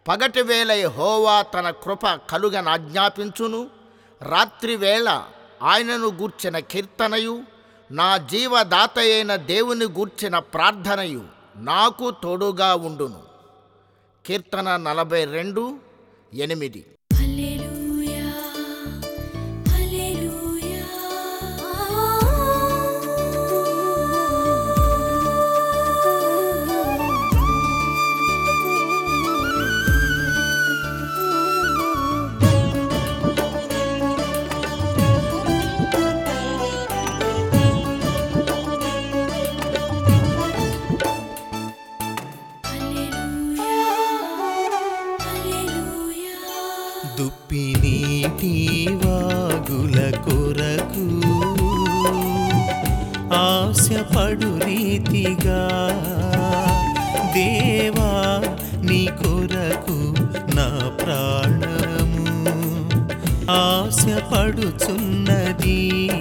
పగటి వేళ హోవా తన కృప కలుగనాజ్ఞాపించును రాత్రివేళ ఆయనను గూర్చిన కీర్తనయు నా జీవదాత అయిన దేవుని గూర్చిన ప్రార్థనయు నాకు తోడుగా ఉండును కీర్తన నలభై రెండు ఎనిమిది హల్లెలూయా హల్లెలూయా హల్లెలూయా హల్లెలూయా దుప్పి నీటి వాగుల కొరకు ఆశపడు రీతిగా దేవా నీ కొరకు నా ప్రాణము ఆశపడుచున్నది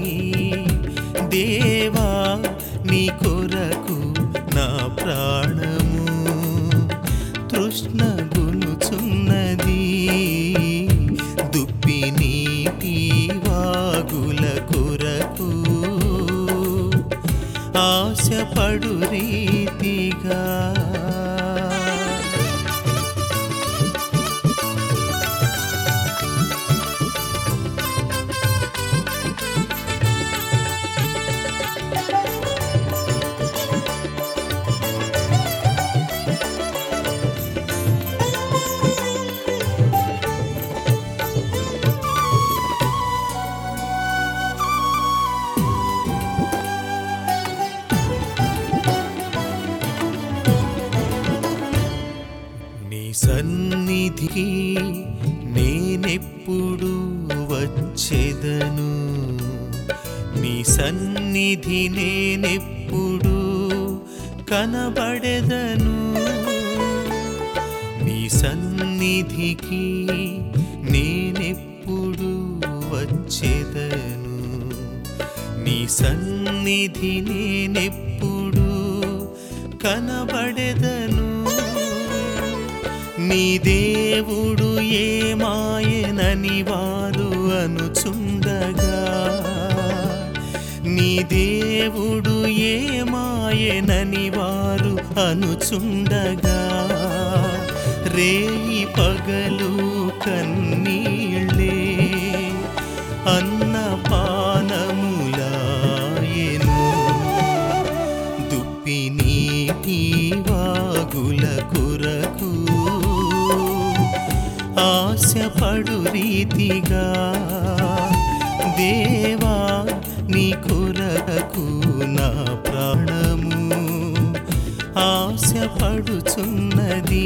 దేవా నీ కొరకు నా ప్రాణము తృష్ణ గునుచున్నది దుప్పి నీటి వాగుల కొరకు ఆశపడు రీతిగా నీ సన్నిధికి నేనెప్పుడు వచ్చేదను నీ సన్నిధి నేనెప్పుడు కనబడెదను నీ సన్నిధికి నేనెప్పుడు వచ్చేదను నీ సన్నిధి నేనెప్పుడు కనబడెదను నీ దేవుడు ఏమాయనని వారు అనుచుండగా నీ దేవుడు ఏమాయనని వారు అనుచుండగా రేయి పగలు కన్నీళ్ళే అన్నపానములాయెను దుప్పి నీటి వాగుల కొరకు ఆశపడు రీతిగా దేవా నీ కొరకు నా ప్రాణము ఆశపడుచున్నది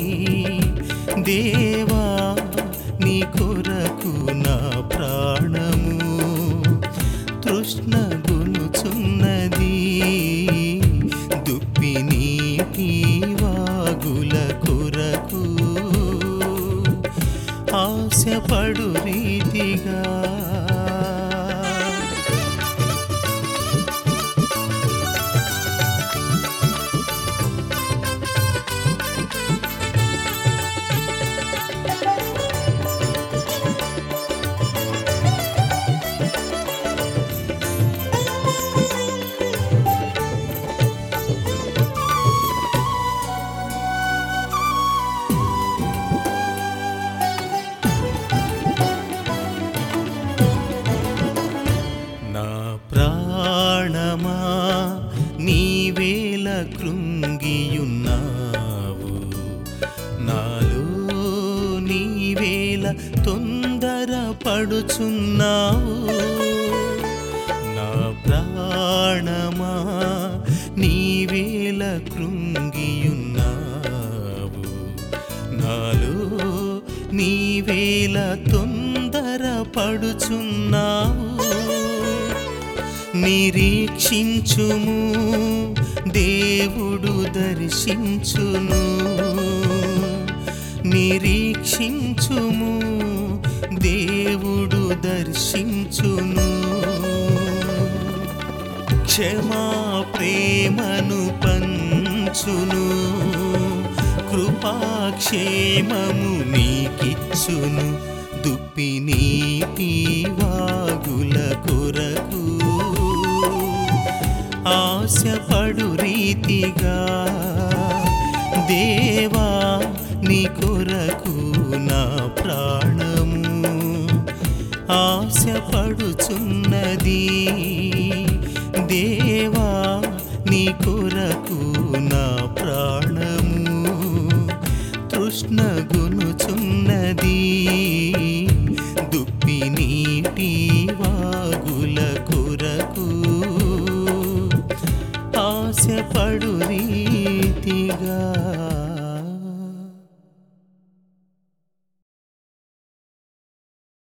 దేవా నీ కొరకు నా ప్రాణము తృష్ణ గునుచున్నది దుప్పి నీటి వాగుల కొరకు ఆశపడు రీతిగా నా ప్రాణమా నీవేల కృంగియున్నావు నాలో నీవేల తొందర పడుచున్నావు నా ప్రాణమా నీవేల కృంగియున్నావు నాలో నీవేల తొందర పడుచున్నావు నిరీక్షించుము దేవుడు దర్శించును నిరీక్షించుము దేవుడు దర్శించును క్షమా ప్రేమను పంచును కృపా కృపాక్షేమము నీకిచ్చును దుప్పి నీటి వాగుల కొరకు ఆశపడు రీతిగా దేవా నీ కొరకు నా ప్రాణము ఆశపడుచున్నది దేవా నీ కొరకు నా ప్రాణము తృష్ణగునుచున్నది దుప్పి నీటి వాగుల